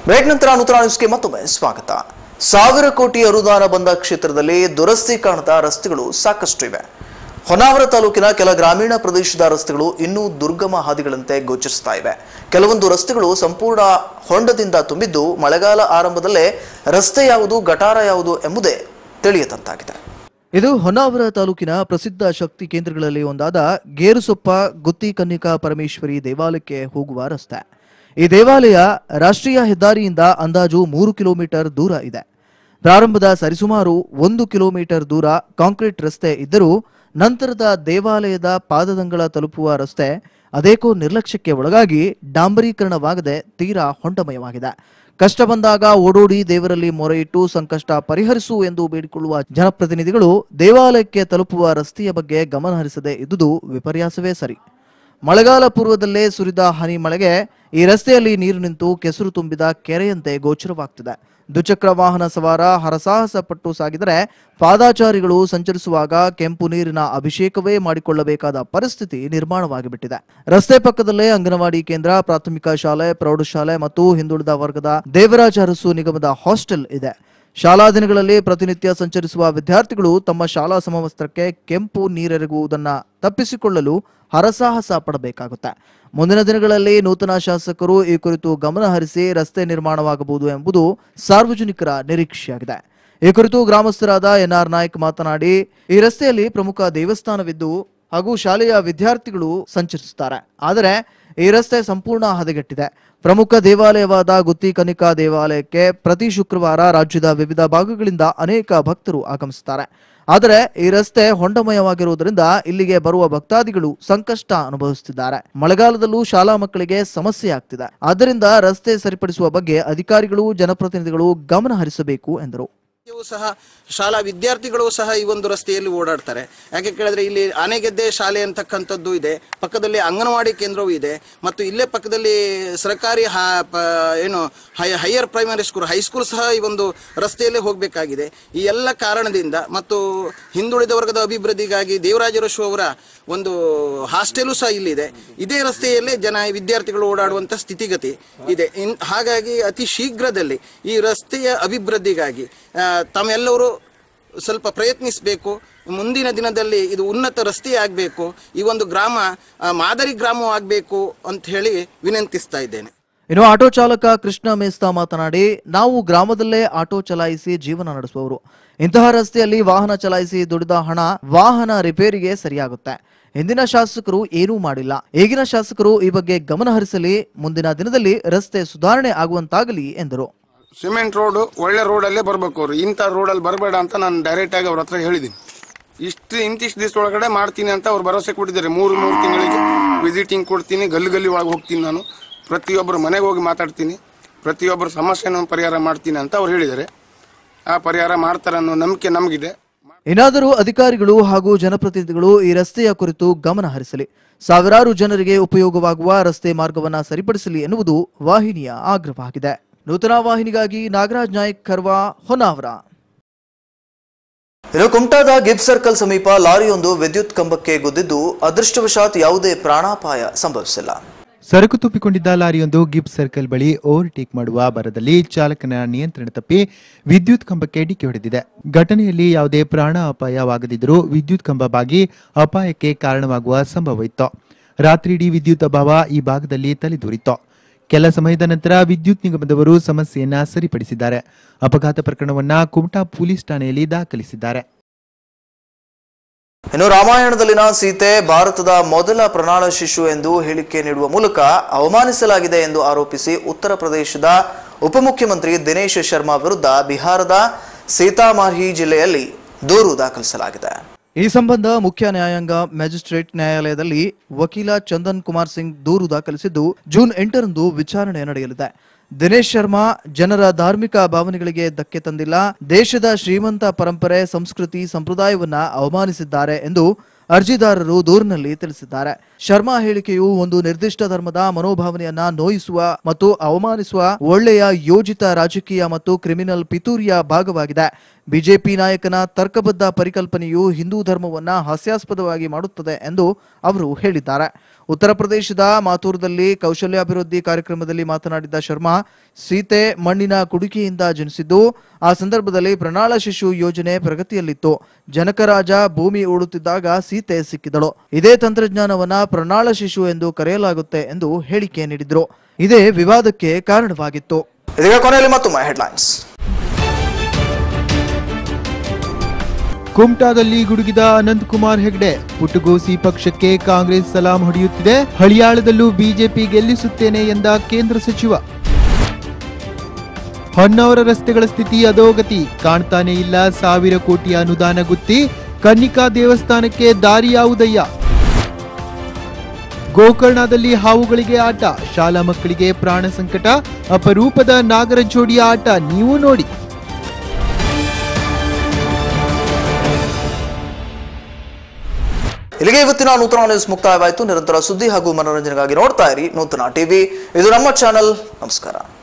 break ನಂತರ ನೂತನ ನ್ಯೂಸ್ಗೆ ಮತ್ತೊಮ್ಮೆ ಸ್ವಾಗತ ಸಾವಿರ ಕೋಟಿ ಅನುದಾನ ಬಂದ ಕ್ಷೇತ್ರದಲ್ಲಿ ದುರಸ್ತಿ ಕಾಣದ ರಸ್ತೆಗಳು ಸಾಕಷ್ಟು ಇವೆ ಹೊನ್ನಾವರ ತಾಲೂಕಿನ ಕೆಲ ಗ್ರಾಮೀಣ ಪ್ರದೇಶದ ರಸ್ತೆಗಳು ಇನ್ನೂ ದುರ್ಗಮ ಹಾದಿಗಳಂತೆ ಗೋಚರಿಸ್ತಾ ಇವೆ ಕೆಲವೊಂದು ರಸ್ತೆಗಳು ಸಂಪೂರ್ಣ ಹೊಂಡದಿಂದ ತುಂಬಿದ್ದು ಮಳೆಗಾಲ ಆರಂಭದಲ್ಲೇ ರಸ್ತೆ ಯಾವುದು ಗಟಾರ ಯಾವುದು ಎಂಬುದೇ ತಿಳಿಯದಂತಾಗಿದೆ ಇದು ಹೊನ್ನಾವರ ತಾಲೂಕಿನ ಪ್ರಸಿದ್ಧ ಶಕ್ತಿ ಕೇಂದ್ರಗಳಲ್ಲಿ ಒಂದಾದ ಗೇರುಸೊಪ್ಪ ಗುತ್ತಿ ಕನ್ನಿಕಾ ಪರಮೇಶ್ವರಿ ದೇವಾಲಯಕ್ಕೆ ಹೋಗುವ ರಸ್ತೆ ಈ ದೇವಾಲಯ ರಾಷ್ಟ್ರೀಯ ಹೆದ್ದಾರಿಯಿಂದ ಅಂದಾಜು ಮೂರು ಕಿಲೋಮೀಟರ್ ದೂರ ಇದೆ ಪ್ರಾರಂಭದ ಸರಿಸುಮಾರು ಒಂದು ಕಿಲೋಮೀಟರ್ ದೂರ ಕಾಂಕ್ರೀಟ್ ರಸ್ತೆ ಇದ್ದರೂ ನಂತರದ ದೇವಾಲಯದ ಪಾದದಂಗಳ ತಲುಪುವ ರಸ್ತೆ ಅದೇಕೋ ನಿರ್ಲಕ್ಷ್ಯಕ್ಕೆ ಒಳಗಾಗಿ ಡಾಂಬರೀಕರಣವಾಗದೆ ತೀರಾ ಹೊಂಡಮಯವಾಗಿದೆ ಕಷ್ಟ ಬಂದಾಗ ಓಡೋಡಿ ದೇವರಲ್ಲಿ ಮೊರೆಯಿಟ್ಟು ಸಂಕಷ್ಟ ಪರಿಹರಿಸು ಎಂದು ಬೇಡಿಕೊಳ್ಳುವ ಜನಪ್ರತಿನಿಧಿಗಳು ದೇವಾಲಯಕ್ಕೆ ತಲುಪುವ ರಸ್ತೆಯ ಬಗ್ಗೆ ಗಮನ ಹರಿಸದೆ ಇದ್ದುದು ವಿಪರ್ಯಾಸವೇ ಸರಿ ಮಳೆಗಾಲ ಪೂರ್ವದಲ್ಲೇ ಸುರಿದ ಹನಿ ಮಳೆಗೆ ಈ ರಸ್ತೆಯಲ್ಲಿ ನೀರು ನಿಂತು ಕೆಸರು ತುಂಬಿದ ಕೆರೆಯಂತೆ ಗೋಚರವಾಗ್ತಿದೆ ದ್ವಿಚಕ್ರ ವಾಹನ ಸವಾರ ಹರಸಾಹಸ ಪಟ್ಟು ಸಾಗಿದರೆ ಪಾದಾಚಾರಿಗಳು ಸಂಚರಿಸುವಾಗ ಕೆಂಪು ನೀರಿನ ಅಭಿಷೇಕವೇ ಮಾಡಿಕೊಳ್ಳಬೇಕಾದ ಪರಿಸ್ಥಿತಿ ನಿರ್ಮಾಣವಾಗಿಬಿಟ್ಟಿದೆ ರಸ್ತೆ ಪಕ್ಕದಲ್ಲೇ ಅಂಗನವಾಡಿ ಕೇಂದ್ರ ಪ್ರಾಥಮಿಕ ಶಾಲೆ ಪ್ರೌಢಶಾಲೆ ಮತ್ತು ಹಿಂದುಳಿದ ವರ್ಗದ ದೇವರಾಜ ಅರಸು ನಿಗಮದ ಹಾಸ್ಟೆಲ್ ಇದೆ ಶಾಲಾ ದಿನಗಳಲ್ಲಿ ಪ್ರತಿನಿತ್ಯ ಸಂಚರಿಸುವ ವಿದ್ಯಾರ್ಥಿಗಳು ತಮ್ಮ ಶಾಲಾ ಸಮವಸ್ತ್ರಕ್ಕೆ ಕೆಂಪು ನೀರೆರಗುವುದನ್ನ ತಪ್ಪಿಸಿಕೊಳ್ಳಲು ಹರಸಾಹಸ ಪಡಬೇಕಾಗುತ್ತೆ ಮುಂದಿನ ದಿನಗಳಲ್ಲಿ ನೂತನ ಶಾಸಕರು ಈ ಕುರಿತು ಗಮನ ಹರಿಸಿ ರಸ್ತೆ ನಿರ್ಮಾಣವಾಗಬಹುದು ಎಂಬುದು ಸಾರ್ವಜನಿಕರ ನಿರೀಕ್ಷೆಯಾಗಿದೆ ಈ ಕುರಿತು ಗ್ರಾಮಸ್ಥರಾದ ಎನ್ಆರ್ ನಾಯ್ಕ್ ಮಾತನಾಡಿ ಈ ರಸ್ತೆಯಲ್ಲಿ ಪ್ರಮುಖ ದೇವಸ್ಥಾನವಿದ್ದು ಹಾಗೂ ಶಾಲೆಯ ವಿದ್ಯಾರ್ಥಿಗಳು ಸಂಚರಿಸುತ್ತಾರೆ ಆದರೆ ಈ ರಸ್ತೆ ಸಂಪೂರ್ಣ ಹದಗೆಟ್ಟಿದೆ ಪ್ರಮುಖ ದೇವಾಲಯವಾದ ಗುತ್ತಿ ಕನಿಕಾ ದೇವಾಲಯಕ್ಕೆ ಪ್ರತಿ ಶುಕ್ರವಾರ ರಾಜ್ಯದ ವಿವಿಧ ಭಾಗಗಳಿಂದ ಅನೇಕ ಭಕ್ತರು ಆಗಮಿಸುತ್ತಾರೆ ಆದರೆ ಈ ರಸ್ತೆ ಹೊಂಡಮಯವಾಗಿರುವುದರಿಂದ ಇಲ್ಲಿಗೆ ಬರುವ ಭಕ್ತಾದಿಗಳು ಸಂಕಷ್ಟ ಅನುಭವಿಸುತ್ತಿದ್ದಾರೆ ಮಳೆಗಾಲದಲ್ಲೂ ಶಾಲಾ ಮಕ್ಕಳಿಗೆ ಸಮಸ್ಯೆ ಆಗ್ತಿದೆ ಆದ್ದರಿಂದ ರಸ್ತೆ ಸರಿಪಡಿಸುವ ಬಗ್ಗೆ ಅಧಿಕಾರಿಗಳು ಜನಪ್ರತಿನಿಧಿಗಳು ಗಮನ ಹರಿಸಬೇಕು ಎಂದರು ಇವು ಸಹ ಶಾಲಾ ವಿದ್ಯಾರ್ಥಿಗಳು ಸಹ ಈ ಒಂದು ರಸ್ತೆಯಲ್ಲಿ ಓಡಾಡ್ತಾರೆ ಯಾಕೆ ಕೇಳಿದ್ರೆ ಇಲ್ಲಿ ಆನೆಗೆದ್ದೆ ಶಾಲೆ ಅಂತಕ್ಕಂಥದ್ದು ಇದೆ ಪಕ್ಕದಲ್ಲಿ ಅಂಗನವಾಡಿ ಕೇಂದ್ರವೂ ಇದೆ ಮತ್ತು ಇಲ್ಲೇ ಪಕ್ಕದಲ್ಲಿ ಸರ್ಕಾರಿ ಹಾ- ಪ- ಏನು ಹೈ- ಹೈಯರ್ ಪ್ರೈಮರಿ ಸ್ಕೂಲ್ ಹೈಸ್ಕೂಲ್ ಸಹ ಈ ಒಂದು ರಸ್ತೆಯಲ್ಲೇ ಹೋಗಬೇಕಾಗಿದೆ ಈ ಎಲ್ಲ ಕಾರಣದಿಂದ ಮತ್ತು ಹಿಂದುಳಿದ ವರ್ಗದ ಅಭಿವೃದ್ಧಿಗಾಗಿ ದೇವರಾಜರಶು ಅವರ ಒಂದು ಹಾಸ್ಟೆಲು ಸಹ ಇಲ್ಲಿದೆ ಇದೇ ರಸ್ತೆಯಲ್ಲೇ ಜನ ವಿದ್ಯಾರ್ಥಿಗಳು ಓಡಾಡುವಂಥ ಸ್ಥಿತಿಗತಿ ಇದೆ ಇನ್ ಹಾಗಾಗಿ ಅತಿ ಶೀಘ್ರದಲ್ಲಿ ಈ ರಸ್ತೆಯ ಅಭಿವೃದ್ಧಿಗಾಗಿ ಆ, ತಾವೆಲ್ಲರೂ ಸ್ವಲ್ಪ ಪ್ರಯತ್ನಿಸಬೇಕು ಮುಂದಿನ ದಿನದಲ್ಲಿ ಇದು ಉನ್ನತ ರಸ್ತೆ ಆಗಬೇಕು ಈ ಒಂದು ಗ್ರಾಮ ಆ, ಮಾದರಿ ಗ್ರಾಮವಾಗಬೇಕು ಅಂತ ಹೇಳಿ ವಿನಂತಿಸ್ತಾ ಇದ್ದೇನೆ ಇನ್ನು ಆಟೋ ಚಾಲಕ ಕೃಷ್ಣ ಮೇಸ್ತಾ ಮಾತನಾಡಿ ನಾವು ಗ್ರಾಮದಲ್ಲೇ ಆಟೋ ಚಲಾಯಿಸಿ ಜೀವನ ನಡೆಸುವವರು ಇಂತಹ ರಸ್ತೆಯಲ್ಲಿ ವಾಹನ ಚಲಾಯಿಸಿ ದುಡಿದ ಹಣ ವಾಹನ ರಿಪೇರಿಗೆ ಸರಿಯಾಗುತ್ತೆ ಹಿಂದಿನ ಶಾಸಕರು ಏನೂ ಮಾಡಿಲ್ಲ ಈಗಿನ ಶಾಸಕರು ಈ ಬಗ್ಗೆ ಗಮನ ಹರಿಸಲಿ ಮುಂದಿನ ದಿನದಲ್ಲಿ ರಸ್ತೆ ಸುಧಾರಣೆ ಆಗುವಂತಾಗಲಿ ಎಂದರು ಸಿಮೆಂಟ್ ರೋಡ್ ಒಳ್ಳೆ ರೋಡಲ್ಲೇ ಬರ್ಬೇಕು ಅವ್ರು ಇಂಥ ರೋಡಲ್ಲಿ ಬರಬೇಡ ಅಂತ ನಾನು ಡೈರೆಕ್ಟ್ ಆಗಿ ಅವ್ರ ಹತ್ರ ಹೇಳಿದ್ದೀನಿ ಇಷ್ಟು ಇಂತಿಷ್ಟು ದಿವಸ ಒಳಗಡೆ ಮಾಡ್ತೀನಿ ಅಂತ ಅವ್ರು ಭರವಸೆ ಕೊಟ್ಟಿದ್ದಾರೆ ಮೂರು ಮೂರು ತಿಂಗಳಿಗೆ ವಿಸಿಟಿಂಗ್ ಕೊಡ್ತೀನಿ ಗಲ್ಲಿ ಗಲ್ಲಿ ಒಳಗೆ ಹೋಗ್ತೀನಿ ನಾನು ಪ್ರತಿಯೊಬ್ಬರ ಮನೆಗೆ ಹೋಗಿ ಮಾತಾಡ್ತೀನಿ ಪ್ರತಿಯೊಬ್ಬರ ಸಮಸ್ಯೆನ ಪರಿಹಾರ ಮಾಡ್ತೀನಿ ಅಂತ ಅವ್ರು ಹೇಳಿದ್ದಾರೆ ಆ ಪರಿಹಾರ ಮಾಡ್ತಾರೆ ಅನ್ನೋ ನಂಬಿಕೆ ನಮಗಿದೆ ಇನ್ನಾದರೂ ಅಧಿಕಾರಿಗಳು ಹಾಗೂ ಜನಪ್ರತಿನಿಧಿಗಳು ಈ ರಸ್ತೆಯ ಕುರಿತು ಗಮನ ಹರಿಸಲಿ ಸಾವಿರಾರು ಜನರಿಗೆ ಉಪಯೋಗವಾಗುವ ರಸ್ತೆ ಮಾರ್ಗವನ್ನ ಸರಿಪಡಿಸಲಿ ಎನ್ನುವುದು ವಾಹಿನಿಯ ಆಗ್ರಹವಾಗಿದೆ ನೂತನ ವಾಹಿನಿಗಾಗಿ ನಾಗರಾಜ್ ನಾಯ್ಕ್ ಖರ್ವಾ ಹೊನ್ನಾವರ ಇನ್ನು ಕುಮಟಾದ ಗಿಬ್ ಸರ್ಕಲ್ ಸಮೀಪ ಲಾರಿಯೊಂದು ವಿದ್ಯುತ್ ಕಂಬಕ್ಕೆ ಗುದ್ದಿದ್ದು ಅದೃಷ್ಟವಶಾತ್ ಯಾವುದೇ ಪ್ರಾಣಾಪಾಯ ಸಂಭವಿಸಿಲ್ಲ ಸರಕು ತುಂಬಿಕೊಂಡಿದ್ದ ಲಾರಿಯೊಂದು ಗಿಬ್ ಸರ್ಕಲ್ ಬಳಿ ಓವರ್ಟೇಕ್ ಮಾಡುವ ಬರದಲ್ಲಿ ಚಾಲಕನ ನಿಯಂತ್ರಣ ತಪ್ಪಿ ವಿದ್ಯುತ್ ಕಂಬಕ್ಕೆ ಡಿಕ್ಕಿ ಹೊಡೆದಿದೆ ಘಟನೆಯಲ್ಲಿ ಯಾವುದೇ ಪ್ರಾಣ ಅಪಾಯವಾಗದಿದ್ದರೂ ವಿದ್ಯುತ್ ಕಂಬ ಬಾಗಿ ಅಪಾಯಕ್ಕೆ ಕಾರಣವಾಗುವ ಸಂಭವವಿತ್ತು ರಾತ್ರಿಯಿಡೀ ವಿದ್ಯುತ್ ಅಭಾವ ಈ ಭಾಗದಲ್ಲಿ ತಲೆದೂರಿತ್ತು ಕೆಲ ಸಮಯದ ನಂತರ ವಿದ್ಯುತ್ ನಿಗಮದವರು ಸಮಸ್ಯೆಯನ್ನ ಸರಿಪಡಿಸಿದ್ದಾರೆ ಅಪಘಾತ ಪ್ರಕರಣವನ್ನ ಕುಮಟಾ ಪೊಲೀಸ್ ಠಾಣೆಯಲ್ಲಿ ದಾಖಲಿಸಿದ್ದಾರೆ ಇನ್ನು ರಾಮಾಯಣದಲ್ಲಿನ ಸೀತೆ ಭಾರತದ ಮೊದಲ ಪ್ರಣಾಳ ಶಿಶು ಎಂದು ಹೇಳಿಕೆ ನೀಡುವ ಮೂಲಕ ಅವಮಾನಿಸಲಾಗಿದೆ ಎಂದು ಆರೋಪಿಸಿ ಉತ್ತರ ಪ್ರದೇಶದ ಉಪಮುಖ್ಯಮಂತ್ರಿ ದಿನೇಶ್ ಶರ್ಮಾ ವಿರುದ್ಧ ಬಿಹಾರದ ಸೀತಾಮಾರ್ಹಿ ಜಿಲ್ಲೆಯಲ್ಲಿ ದೂರು ದಾಖಲಿಸಲಾಗಿದೆ ಈ ಸಂಬಂಧ ಮುಖ್ಯ ನ್ಯಾಯಾಂಗ ಮ್ಯಾಜಿಸ್ಟ್ರೇಟ್ ನ್ಯಾಯಾಲಯದಲ್ಲಿ ವಕೀಲ ಚಂದನ್ ಕುಮಾರ್ ಸಿಂಗ್ ದೂರು ದಾಖಲಿಸಿದ್ದು ಜೂನ್ ಎಂಟರಂದು ವಿಚಾರಣೆ ನಡೆಯಲಿದೆ ದಿನೇಶ್ ಶರ್ಮಾ ಜನರ ಧಾರ್ಮಿಕ ಭಾವನೆಗಳಿಗೆ ಧಕ್ಕೆ ತಂದಿಲ್ಲ ದೇಶದ ಶ್ರೀಮಂತ ಪರಂಪರೆ ಸಂಸ್ಕೃತಿ ಸಂಪ್ರದಾಯವನ್ನ ಅವಮಾನಿಸಿದ್ದಾರೆ ಎಂದು ಅರ್ಜಿದಾರರು ದೂರಿನಲ್ಲಿ ತಿಳಿಸಿದ್ದಾರೆ ಶರ್ಮಾ ಹೇಳಿಕೆಯು ಒಂದು ನಿರ್ದಿಷ್ಟ ಧರ್ಮದ ಮನೋಭಾವನೆಯನ್ನ ನೋಯಿಸುವ ಮತ್ತು ಅವಮಾನಿಸುವ ಒಳ್ಳೆಯ ಯೋಜಿತ ರಾಜಕೀಯ ಮತ್ತು ಕ್ರಿಮಿನಲ್ ಪಿತೂರಿಯ ಭಾಗವಾಗಿದೆ ಬಿಜೆಪಿ ನಾಯಕನ ತರ್ಕಬದ್ಧ ಪರಿಕಲ್ಪನೆಯು ಹಿಂದೂ ಧರ್ಮವನ್ನ ಹಾಸ್ಯಾಸ್ಪದವಾಗಿ ಮಾಡುತ್ತದೆ ಎಂದು ಅವರು ಹೇಳಿದ್ದಾರೆ ಉತ್ತರ ಪ್ರದೇಶದ ಮಾತೂರದಲ್ಲಿ ಕೌಶಲ್ಯಾಭಿವೃದ್ಧಿ ಕಾರ್ಯಕ್ರಮದಲ್ಲಿ ಮಾತನಾಡಿದ ಶರ್ಮಾ ಸೀತೆ ಮಣ್ಣಿನ ಕುಡಿಕೆಯಿಂದ ಜನಿಸಿದ್ದು ಆ ಸಂದರ್ಭದಲ್ಲಿ ಪ್ರಣಾಳ ಶಿಶು ಯೋಜನೆ ಪ್ರಗತಿಯಲ್ಲಿತ್ತು ಜನಕರಾಜ ಭೂಮಿ ಉಳುತ್ತಿದ್ದಾಗ ಸೀತೆ ಸಿಕ್ಕಿದಳು ಇದೇ ತಂತ್ರಜ್ಞಾನವನ್ನ ಪ್ರಣಾಳ ಶಿಶು ಎಂದು ಕರೆಯಲಾಗುತ್ತೆ ಎಂದು ಹೇಳಿಕೆ ನೀಡಿದ್ರು ಇದೇ ವಿವಾದಕ್ಕೆ ಕಾರಣವಾಗಿತ್ತು ಇದೀಗ ಕೊನೆಯಲ್ಲಿ ಮತ್ತೊಮ್ಮೆ ಹೆಡ್ಲೈನ್ಸ್ ಕುಮಟಾದಲ್ಲಿ ಗುಡುಗಿದ ಅನಂತಕುಮಾರ್ ಹೆಗ್ಡೆ ಪುಟಗೋಸಿ ಪಕ್ಷಕ್ಕೆ ಕಾಂಗ್ರೆಸ್ ಸಲಾಂ ಹೊಡೆಯುತ್ತಿದೆ ಹಳಿಯಾಳದಲ್ಲೂ ಬಿಜೆಪಿ ಗೆಲ್ಲಿಸುತ್ತೇನೆ ಎಂದ ಕೇಂದ್ರ ಸಚಿವ ಹೊನ್ನಾವರ ರಸ್ತೆಗಳ ಸ್ಥಿತಿ ಅಧೋಗತಿ ಕಾಣ್ತಾನೆ ಇಲ್ಲ ಸಾವಿರ ಕೋಟಿ ಅನುದಾನ ಗುತ್ತಿ ಕನ್ನಿಕಾ ದೇವಸ್ಥಾನಕ್ಕೆ ದಾರಿ ಯಾವುದಯ್ಯ ಗೋಕರ್ಣದಲ್ಲಿ ಹಾವುಗಳಿಗೆ ಆಟ ಶಾಲಾ ಮಕ್ಕಳಿಗೆ ಪ್ರಾಣ ಸಂಕಟ ಅಪರೂಪದ ನಾಗರ ಜೋಡಿಯ ಆಟ ನೀವು ನೋಡಿ ಇಲ್ಲಿಗೆ ಇವತ್ತಿನ ನೂತನ ನ್ಯೂಸ್ ಮುಕ್ತಾಯವಾಯಿತು ನಿರಂತರ ಸುದ್ದಿ ಹಾಗೂ ಮನೋರಂಜನೆಗಾಗಿ ನೋಡ್ತಾ ಇರಿ ನೂತನ ಟಿವಿ ಇದು ನಮ್ಮ ಚಾನಲ್ ನಮಸ್ಕಾರ